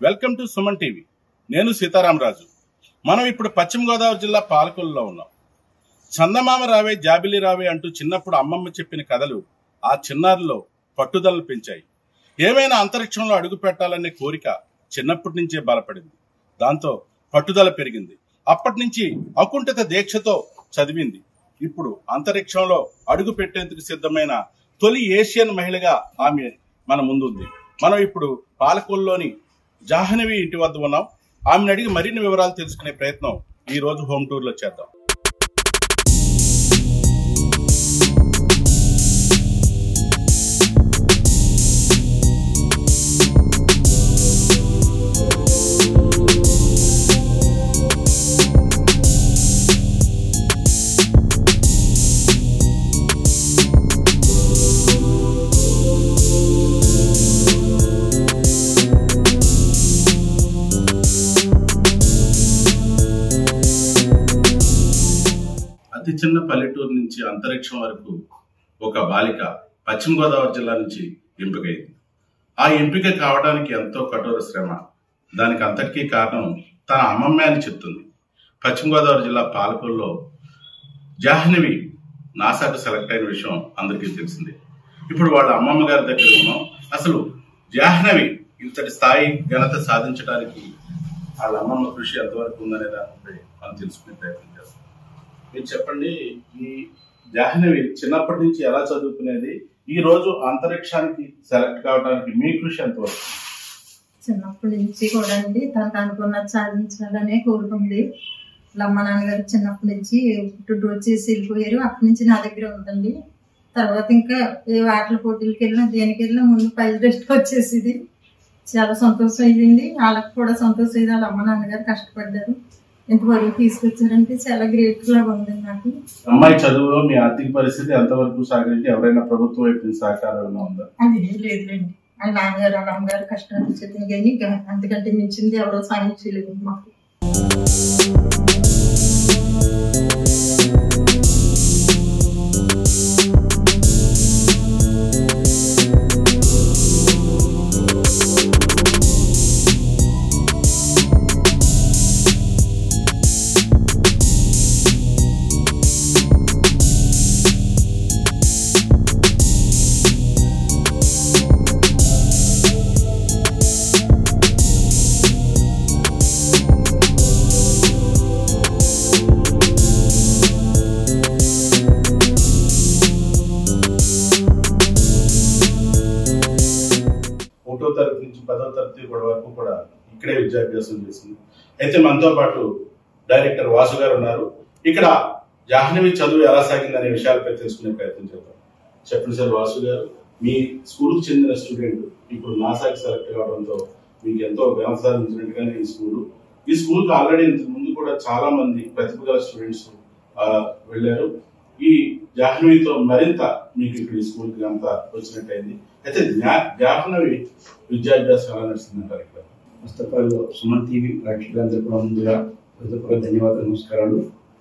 Welcome to Suman TV నేను సీతారామరాజు మనం ఇప్పుడు పశ్చిమ గోదావరి జిల్లా పాలకొల్లులో ఉన్నాం చందమామ రావే జాబిలి రావే అంటూ చిన్నప్పుడు అమ్మమ్మ చెప్పిన కథలు ఆ చిన్నారిలో పట్టుదలను పెంచాయి ఏమైనా అంతరిక్షంలో అడుగు పెట్టాలనే కోరిక చిన్నప్పటి నుంచే బలపడింది దాంతో పట్టుదల పెరిగింది అప్పటి నుంచి అకుంఠిత దీక్షతో చదివింది ఇప్పుడు అంతరిక్షంలో అడుగు పెట్టేందుకు సిద్ధమైన తొలి ఏషియన్ మహిళగా ఆమె మన ముందుంది మనం ఇప్పుడు పాలకొల్లోని జాహ్నవి ఇంటి వద్ద ఉన్నాం ఆమెను అడిగి మరిన్ని వివరాలు తెలుసుకునే ప్రయత్నం ఈ రోజు హోమ్ టూర్ లో చేద్దాం అతి చిన్న పల్లెటూరు నుంచి అంతరిక్షం వరకు ఒక బాలిక పశ్చిమ గోదావరి జిల్లా నుంచి ఎంపికైంది ఆ ఎంపిక కావడానికి ఎంతో కఠోర శ్రమ దానికి అంతటికీ కారణం తన అమ్మమ్మ అని చెప్తుంది పశ్చిమ గోదావరి జిల్లా పాలకొల్లో జాహ్నవి నాసాకు సెలెక్ట్ అయిన విషయం అందరికీ తెలిసిందే ఇప్పుడు వాళ్ళ అమ్మమ్మ గారి దగ్గర ఉన్నాం అసలు జాహ్నవి ఇంతటి స్థాయి ఘనత సాధించడానికి వాళ్ళ అమ్మమ్మ కృషి ఎంతవరకు ఉందనే దానిపై మనం తెలుసుకునే ప్రయత్నం చేస్తాం మీరు చెప్పండి ఈ జాహ్నవి చిన్నప్పటి నుంచి ఎలా చదువుకునేది ఈ రోజు అంతరిక్షానికి సెలెక్ట్ కావడానికి మీ కృషి ఎంతవరకు చిన్నప్పటి నుంచి కూడా అండి తనకు అనుకున్నది సాధించాలనే కోరుకుంది వాళ్ళ అమ్మ నాన్నగారు చిన్నప్పటి నుంచి పుట్టు వచ్చేసి వెళ్ళిపోయారు అప్పటి నుంచి నా దగ్గర ఉందండి తర్వాత ఇంకా ఏ ఆటల పోటీలకు వెళ్ళినా దేనికి వెళ్ళినా ముందు పైల టెస్ట్ వచ్చేసింది చాలా సంతోషం అయ్యింది వాళ్ళకి కూడా సంతోషం అయ్యింది వాళ్ళ అమ్మ నాన్నగారు కష్టపడ్డారు ఇంతవరకు తీసుకొచ్చారంటే చాలా గ్రేట్ గా ఉంది నాకు అమ్మాయి చదువులో మీ ఆర్థిక పరిస్థితి ఎంతవరకు సాగించి ఎవరైనా ప్రభుత్వం వైపు నుంచి సహకారం ఏమైనా ఉందా అది ఏం లేదులేండి వాళ్ళ నాన్నగారు వాళ్ళ అమ్మగారు కష్టాలు చేతిని కానీ ఇంకా అంతకంటే మించింది ఎవరో సాయం చేయలేదు మాకు ఒకటో తరగతి నుంచి పదో తరగతి కూడా వరకు కూడా ఇక్కడే విద్యాభ్యాసం చేసింది అయితే మనతో పాటు డైరెక్టర్ వాసు గారు ఉన్నారు ఇక్కడ జాహ్నవి చదువు ఎలా సాగింది అనే విషయాలపై తెలుసుకునే ప్రయత్నం చేద్దాం చెప్పండి సార్ వాసు గారు మీ స్కూల్కి చెందిన స్టూడెంట్ ఇప్పుడు నాసాకి సెలెక్ట్ కావడంతో మీకు ఎంతో ఘనత సాధించినట్టుగానే ఈ స్కూల్ ఈ స్కూల్ కి ఆల్రెడీ ఇంతకు ముందు కూడా చాలా మంది ప్రతిభ గల స్టూడెంట్స్ వెళ్ళారు ఈ జాహ్నవితో మరింత మీకు ఇక్కడ ఈ స్కూల్ కి అంతా వచ్చినట్టయింది అయితే జ్ఞా- జాహ్నవి విద్యాభ్యాసం ఎలా నడుస్తుందంటారు ఇక్కడ first of all Suman TV ప్రేక్షకులందరూ కూడా ముందుగా హృదయపూర్వక ధన్యవాదాలు నమస్కారాలు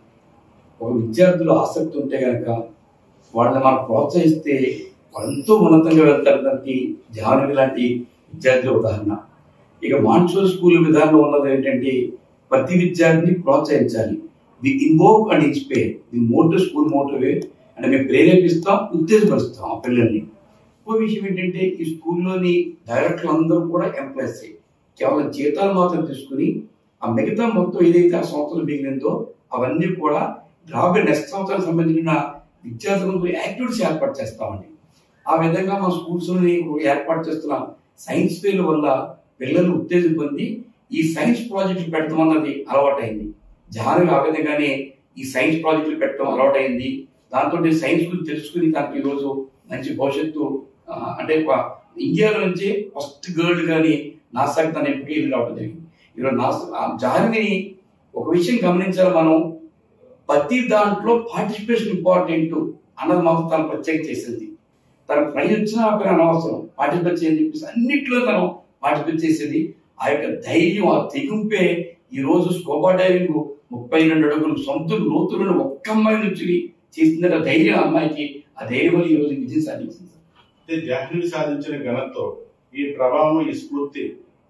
ఒక విద్యార్థులు ఆసక్తి ఉంటే కనుక వాళ్ళని మనం ప్రోత్సహిస్తే వాళ్ళు ఎంతో ఉన్నతంగా వెళ్తారు దానికి జాహ్నవి లాంటి విద్యార్థుల ఉదాహరణ ఇక మాన్సూన్ స్కూల్ విధానం ఉన్నది ఏంటంటే ప్రతి విద్యార్థిని ప్రోత్సహించాలి the involve and inspire the motive school motive అంటే మేము ప్రేరేపిస్తాం ఉత్తేజపరుస్తాం ఆ పిల్లల్ని ఇంకో విషయం ఏంటంటే ఈ స్కూల్లోని డైరెక్టర్లు అందరూ కూడా ఎంప్లాయీస్ కేవలం జీతాలు మాత్రం తీసుకుని ఆ మిగతా మొత్తం ఏదైతే ఆ సంవత్సరం మిగిలిందో అవన్నీ కూడా రాబోయే నెక్స్ట్ సంవత్సరం సంబంధించిన విద్యార్థులకు యాక్టివిటీస్ ఏర్పాటు చేస్తామండి ఆ విధంగా మా స్కూల్స్ని ఏర్పాటు చేస్తున్న సైన్స్ ఫెయిర్ వల్ల పిల్లలు ఉత్తేజం పొంది ఈ సైన్స్ ప్రాజెక్టులు పెట్టమన్నది అలవాటైంది జాహ్నవి ఆ విధంగానే ఈ సైన్స్ ప్రాజెక్టులు పెట్టడం అలవాటైంది దాంతో సైన్స్ గురించి తెలుసుకుని తనకి ఈరోజు మంచి భవిష్యత్తు ఆ, అంటే ఒక ఇండియాలో నుంచి ఫస్ట్ గర్ల్ కానీ నాసాకి తన ఎంపిక ఇది రావడం జరిగింది ఈరోజు నాసా ఆ జాహ్నవిని ఒక విషయం గమనించాలి మనం ప్రతి దాంట్లో పార్టిసిపేషన్ ఇంపార్టెంట్ అన్నది మాత్రం తను ప్రత్యేక చేసింది తనకు ప్రైజ్ వచ్చినా అక్కడ అనవసరం పార్టిసిపేట్ చేయని చెప్పేసి అన్నిట్లో తను పార్టిసిపేట్ చేసేది ఆ యొక్క ధైర్యం ఆ తెగింపే ఈ రోజు స్కోబా డైవింగ్ ముప్పై రెండు అడుగులు సొంత లోతులను ఒక్క అమ్మాయి నుంచి చేసిందంటే ఆ ధైర్యం ఆ అమ్మాయికి ఆ ధైర్యం వల్ల ఈ రోజు విజయం సాధించింది అయితే జాహ్నవి సాధించిన ఘనతతో ఈ ప్రభావం ఈ స్ఫూర్తి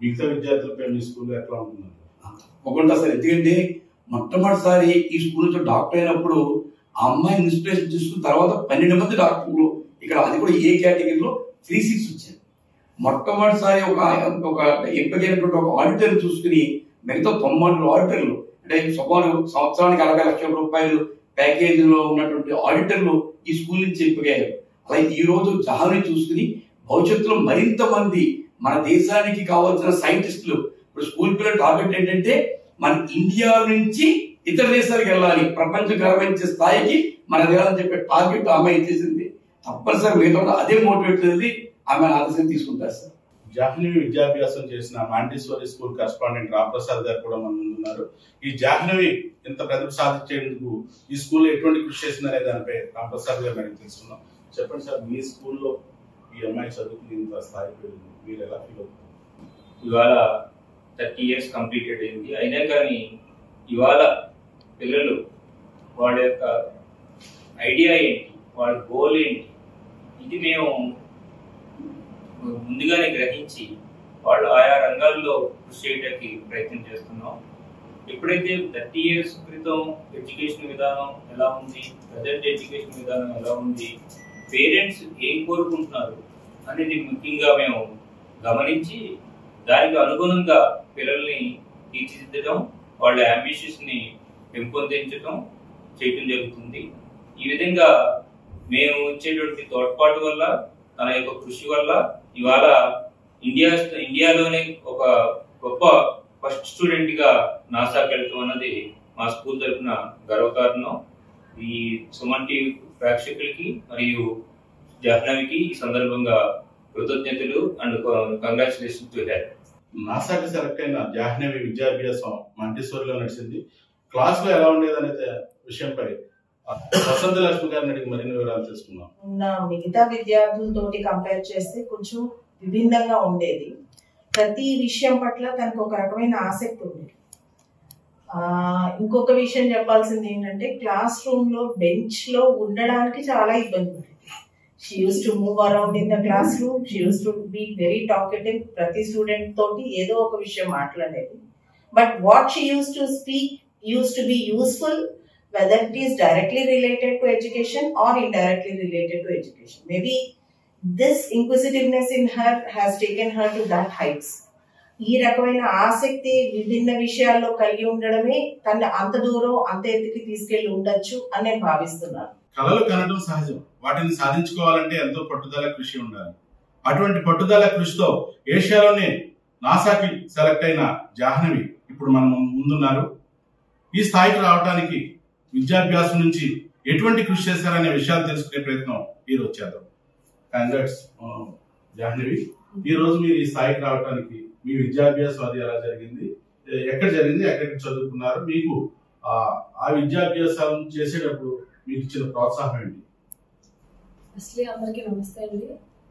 మిగతా విద్యార్థులపై మీ స్కూల్లో ఎట్లా ఉంటున్నారు తప్పకుండా సార్ ఎందుకంటే మొట్టమొదటిసారి ఈ స్కూల్ నుంచి డాక్టర్ అయినప్పుడు ఆ అమ్మాయిని ఇన్స్పిరేషన్ తీసుకున్న తర్వాత పన్నెండు మంది డాక్టర్లు ఇక్కడ అది కూడా ఏ కేటగిరీలో త్రీ సిక్స్ వచ్చారు మొట్టమొదటిసారి ఒక ఒక ఎంపికైనటువంటి ఒక ఆడిటర్ చూసుకుని మిగతా తొంభై ఆడిటర్లు అంటే సుమారు సంవత్సరానికి అరవై లక్షల రూపాయలు ప్యాకేజీలో ఉన్నటువంటి ఆడిటర్లు ఈ స్కూల్ నుంచి ఎంపికయ్యారు అలాగే ఈ రోజు జహాని చూసుకుని భవిష్యత్తులో మరింత మంది మన దేశానికి కావాల్సిన సైంటిస్టులు ఇప్పుడు స్కూల్ పిల్లల టార్గెట్ ఏంటంటే మన ఇండియా నుంచి ఇతర దేశాలకు వెళ్ళాలి ప్రపంచం గర్వించే స్థాయికి మన వెళ్ళాలని చెప్పే టార్గెట్ ఆమె ఇచ్చేసింది తప్పనిసరి మిగతా వాళ్ళు అదే మోటివేట్ చేసి ఆమె ఆదర్శం తీసుకుంటారు సార్ జాహ్నవి విద్యాభ్యాసం చేసిన మాంటేశ్వరి స్కూల్ కరస్పాండెంట్ రామప్రసాద్ గారు కూడా మన ముందున్నారు ఈ జాహ్నవి ఇంత ప్రతిభ సాధించేందుకు ఈ స్కూల్లో ఎటువంటి కృషి చేసిందనే దానిపై రామప్రసాద్ గారు అడిగి తెలుసుకున్నాం చెప్పండి సార్ మీ స్కూల్లో ఈ అమ్మాయి చదువుకుని ఇంత స్థాయికి వెళ్ళింది మీరు ఎలా ఫీల్ అవుతుంది ఇవాళ థర్టీ ఇయర్స్ కంప్లీటెడ్ అయింది అయినా కానీ ఇవాళ పిల్లలు వాళ్ళ యొక్క ఐడియా ఏంటి వాళ్ళ గోల్ ఏంటి ఇది మేము ముందుగానే గ్రహించి వాళ్ళు ఆయా రంగాల్లో కృషి చేయడానికి ప్రయత్నం చేస్తున్నాం ఎప్పుడైతే థర్టీ ఇయర్స్ క్రితం ఎడ్యుకేషన్ విధానం ఎలా ఉంది ప్రజెంట్ ఎడ్యుకేషన్ విధానం ఎలా ఉంది పేరెంట్స్ ఏం కోరుకుంటున్నారు అనేది ముఖ్యంగా మేము గమనించి దానికి అనుగుణంగా పిల్లల్ని తీర్చిదిద్దడం వాళ్ళ అంబిషన్స్ ని పెంపొందించడం చేయటం జరుగుతుంది ఈ విధంగా మేము ఇచ్చేటువంటి తోడ్పాటు వల్ల తన యొక్క కృషి వల్ల ఇవాళ ఇండియా ఇండియాలోనే ఒక గొప్ప ఫస్ట్ స్టూడెంట్ గా నాసాకి వెళ్ళటం అన్నది మా స్కూల్ తరఫున గర్వకారణం ఈ సుమన్ టీవీ ప్రేక్షకులకి మరియు జాహ్నవికి ఈ సందర్భంగా కృతజ్ఞతలు అండ్ కంగ్రాచులేషన్ టు హెల్ప్ నాసాకి సెలెక్ట్ అయిన జాహ్నవి విద్యాభ్యాసం మాంటేశ్వరిలో నడిచింది క్లాస్ లో ఎలా ఉండేది అనే విషయంపై వసంత లక్ష్మి గారిని అడిగి మరిన్ని వివరాలు తెలుసుకుందాం ఉన్న మిగతా విద్యార్థులతోటి కంపేర్ చేస్తే కొంచెం విభిన్నంగా ఉండేది ప్రతి విషయం పట్ల తనకు ఒక రకమైన ఆసక్తి ఉండేది ఆ, ఇంకొక విషయం చెప్పాల్సింది ఏంటంటే క్లాస్ రూమ్ లో బెంచ్ లో ఉండడానికి చాలా ఇబ్బంది పడింది she use to move around in the classroom she use to be very talkative ప్రతి స్టూడెంట్ తోటి ఏదో ఒక విషయం మాట్లాడేది but what she use to speak use to be useful whether it is directly related to education or indirectly related to education. Maybe this inquisitiveness in her has taken her to that heights. ఈ రకమైన ఆసక్తి విభిన్న విషయాల్లో కలిగి ఉండడమే తన అంత దూరం అంత ఎత్తుకి తీసుకెళ్లి ఉండొచ్చు అని నేను భావిస్తున్నాను కళలు కనడం సహజం వాటిని సాధించుకోవాలంటే ఎంతో పట్టుదల కృషి ఉండాలి అటువంటి పట్టుదల కృషితో ఏషియాలోనే నాసాకి సెలెక్ట్ అయిన జాహ్నవి ఇప్పుడు మనం ముందున్నారు ఈ స్థాయికి రావడానికి విద్యాభ్యాసం నుంచి ఎటువంటి కృషి చేశారనే విషయాలు తెలుసుకునే ప్రయత్నం ఈ రోజు చేద్దాం కంగ్రాట్స్ జాహ్నవి ఈ రోజు మీరు ఈ స్థాయికి రావడానికి మీ విద్యాభ్యాసం అది ఎలా జరిగింది ఎ- ఎక్కడ జరిగింది ఎక్కడికి చదువుకున్నారు మీకు ఆ ఆ విద్యాభ్యాసం చేసేటప్పుడు మీకు ఇచ్చిన ప్రోత్సాహం ఏంటి అసలే అందరికీ నమస్తే అండి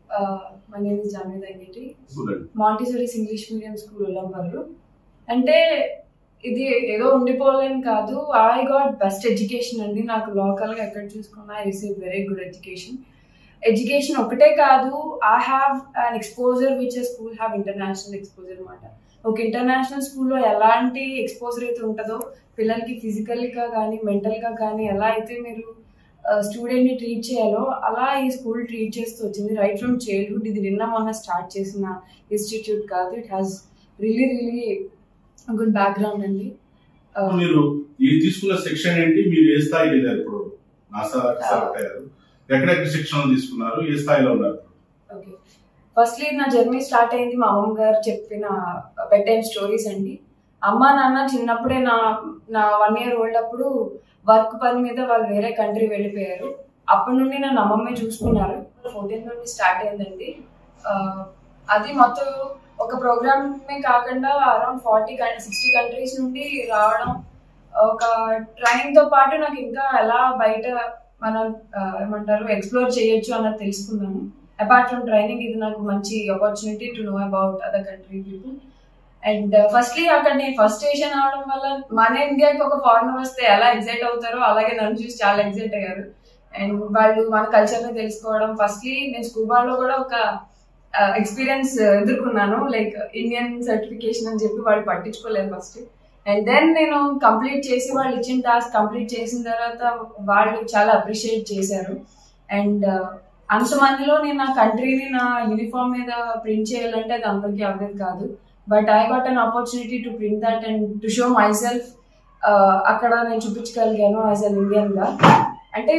మై నేమ్ ఇస్ జామీద్ అంగిటి చూడండి Montessori's English medium school Ullamparru అంటే ఇది ఏదో ఉండిపోవాలని కాదు ఐ గాట్ బెస్ట్ ఎడ్యుకేషన్ అండి నాకు లోకల్గా ఎక్కడ చూసుకున్నా I receive very good education education ఒకటే కాదు I have an exposure which a school have international exposure అనమాట ఒక ఇంటర్నేషనల్ స్కూల్లో ఎలాంటి ఎక్స్పోజర్ అయితే ఉంటుందో పిల్లలకి ఫిజికల్గా కానీ మెంటల్గా కానీ ఎలా అయితే మీరు స్టూడెంట్ని ట్రీట్ చేయాలో అలా ఈ స్కూల్ ట్రీట్ చేస్తూ వచ్చింది రైట్ ఫ్రమ్ చైల్డ్హుడ్ ఇది నిన్న మొన్న స్టార్ట్ చేసిన ఇన్స్టిట్యూట్ కాదు it has really really good background అండి Uh, మీరు ఈ తీసుకున్న శిక్షణ ఏంటి మీరు ఏ స్థాయికి వెళ్ళారు ఇప్పుడు నాసా సెలెక్ట్ అయ్యారు ఎక్కడెక్కడ శిక్షణ తీసుకున్నారు ఏ స్థాయిలో ఉన్నారు ఓకే ఫస్ట్లీ నా జర్నీ స్టార్ట్ అయింది మా అమ్మమ్మ గారు చెప్పిన బెడ్ టైమ్ స్టోరీస్ అండి అమ్మ నాన్న చిన్నప్పుడే నా నా వన్ ఇయర్ ఓల్డ్ అప్పుడు వర్క్ పని మీద వాళ్ళు వేరే కంట్రీ వెళ్ళిపోయారు అప్పటి నుండి నన్ను అమ్మమ్మే చూసుకున్నారు ఫోర్టీన్ నుండి స్టార్ట్ అయిందండి ఆ, అది మొత్తం ఒక ప్రోగ్రామే కాకుండా అరౌండ్ ఫార్టీ సిక్స్టీ కంట్రీస్ నుండి రావడం ఒక ట్రైన్ తో పాటు నాకు ఇంకా ఎలా బయట మనం ఆ, ఏమంటారు ఎక్స్ప్లోర్ చేయొచ్చు అన్నది తెలుసుకున్నాను అపార్ట్ ఫ్రమ్ ట్రైనింగ్ ఇది నాకు మంచి opportunity to know about other country people and firstly అక్కడ నేను ఫస్ట్ స్టేషన్ అవడం వల్ల మన ఇండియాకి ఒక ఫారినర్ వస్తే ఎలా ఎగ్జైట్ అవుతారో అలాగే నన్ను చూసి చాలా ఎగ్జైట్ అయ్యారు అండ్ వాళ్ళు మన కల్చర్ ని తెలుసుకోవడం ఫస్ట్లీ నేను స్కూబాలో కూడా ఒక ఎక్స్పీరియన్స్ ఎదుర్కొన్నాను లైక్ ఇండియన్ సర్టిఫికేషన్ అని చెప్పి వాళ్ళు పట్టించుకోలేదు ఫస్ట్ అండ్ దెన్ నేను కంప్లీట్ చేసి వాళ్ళు ఇచ్చిన టాస్క్ కంప్లీట్ చేసిన తర్వాత వాళ్ళు చాలా అప్రిషియేట్ చేశారు అండ్ అంతమందిలో నేను నా కంట్రీని నా యూనిఫామ్ మీద ప్రింట్ చేయాలంటే అది అందరికీ అవ్వదు కాదు but I got an opportunity to print that and to show myself అక్కడ నేను చూపించగలిగాను యాజ్ అన్ ఇండియన్ గా అంటే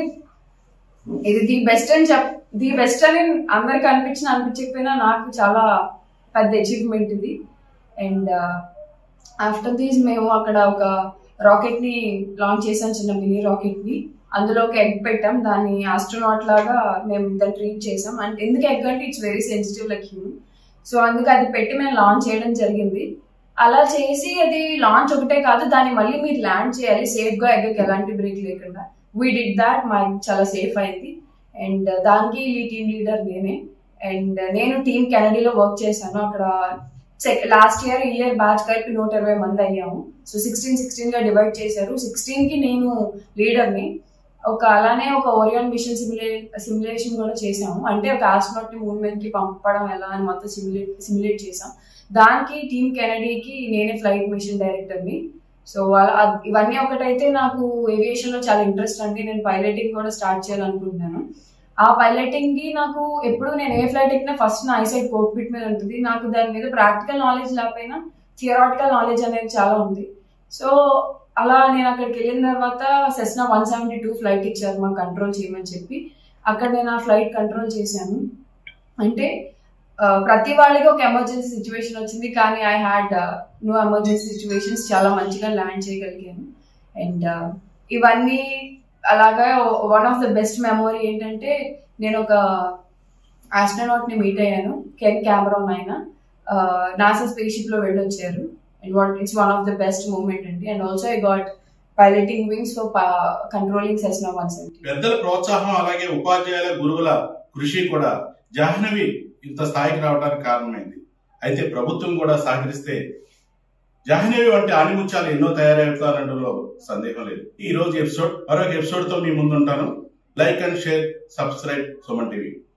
ఇది ది బెస్ట్ అని చెప్ ది బెస్ట్ అని అందరికి అనిపించిన అనిపించకపోయినా నాకు చాలా పెద్ద అచీవ్మెంట్ ఇది అండ్ ఆఫ్టర్ దీస్ మేము అక్కడ ఒక రాకెట్ ని లాంచ్ చేసాం చిన్న మినీ రాకెట్ ని అందులో ఒక ఎగ్ పెట్టాం దాన్ని ఆస్ట్రోనాట్ లాగా మేము దాన్ని ట్రీట్ చేసాం అండ్ ఎందుకు ఎగ్ అంటే it's very sensitive like human so అందుకు అది పెట్టి మేము లాంచ్ చేయడం జరిగింది అలా చేసి అది లాంచ్ ఒకటే కాదు దాన్ని మళ్ళీ మీరు ల్యాండ్ చేయాలి సేఫ్ గా ఎగ్గకి ఎలాంటి బ్రేక్ లేకుండా వీ డిడ్ దాట్ మా చాలా సేఫ్ అయింది అండ్ దానికి ఈ టీమ్ లీడర్ నేనే అండ్ నేను టీమ్ కెనడీలో వర్క్ చేశాను అక్కడ లాస్ట్ ఇయర్ ఈ ఇయర్ బ్యాచ్ కలిపి నూట ఇరవై మంది అయ్యాము సో సిక్స్టీన్ సిక్స్టీన్ గా డివైడ్ చేశారు సిక్స్టీన్ కి నేను లీడర్ని ఒక అలానే ఒక ఓరియాన్ మిషన్ సిమ్యులే సిమ్యులేషన్ కూడా చేసాము అంటే ఒక ఆస్ట్రోనాట్ ని మూవ్మెంట్ కి పంపడం ఎలా అని మొత్తం సిమ్యులేట్ సిమ్యులేట్ చేసాం దానికి టీమ్ కెనడీకి నేనే ఫ్లైట్ మిషన్ డైరెక్టర్ని సో వాళ్ళ ఇవన్నీ ఒకటైతే నాకు ఏవియేషన్ లో చాలా ఇంట్రెస్ట్ అండి నేను పైలటింగ్ కూడా స్టార్ట్ చేయాలనుకుంటున్నాను ఆ పైలటింగ్ కి నాకు ఎప్పుడు నేను ఏ ఫ్లైట్ ఎక్కినా ఫస్ట్ నా ఐసైడ్ కోక్పిట్ మీద ఉంటుంది నాకు దాని మీద ప్రాక్టికల్ నాలెడ్జ్ లేకపోయినా థియరాటికల్ నాలెడ్జ్ అనేది చాలా ఉంది సో అలా నేను అక్కడికి వెళ్ళిన తర్వాత Cessna one seventy two flight ఇచ్చారు మాకు కంట్రోల్ చేయమని చెప్పి అక్కడ నేను ఆ ఫ్లైట్ కంట్రోల్ చేశాను అంటే ప్రతి వాళ్ళకి ఒక ఎమర్జెన్సీ సిచ్యువేషన్ వచ్చింది కానీ I had no emergency situations చాలా మంచిగా ల్యాండ్ చేయగలిగాను అండ్ ఇవన్నీ అలాగా one of the best memory ఏంటంటే నేను ఒక ఆస్ట్రోనాట్ ని మీట్ అయ్యాను కెన్ కెమెరాన్ ఆయన నాసా స్పేస్ షిప్ లో వెళ్ళొచ్చారు and what it's one of the best moment అండి and also I got piloting wings for controlling Cessna one seventy పెద్దల ప్రోత్సాహం అలాగే ఉపాధ్యాయుల గురువుల కృషి కూడా జాహ్నవి ఇంత స్థాయికి రావడానికి కారణమైంది అయితే ప్రభుత్వం కూడా సహకరిస్తే జాహ్నవి వంటి ఆణిముత్యాలు ఎన్నో తయారవుతారనడంలో సందేహం లేదు ఈ రోజు ఎపిసోడ్ మరొక ఎపిసోడ్ తో మీ ముందుంటాను like and share subscribe Suman TV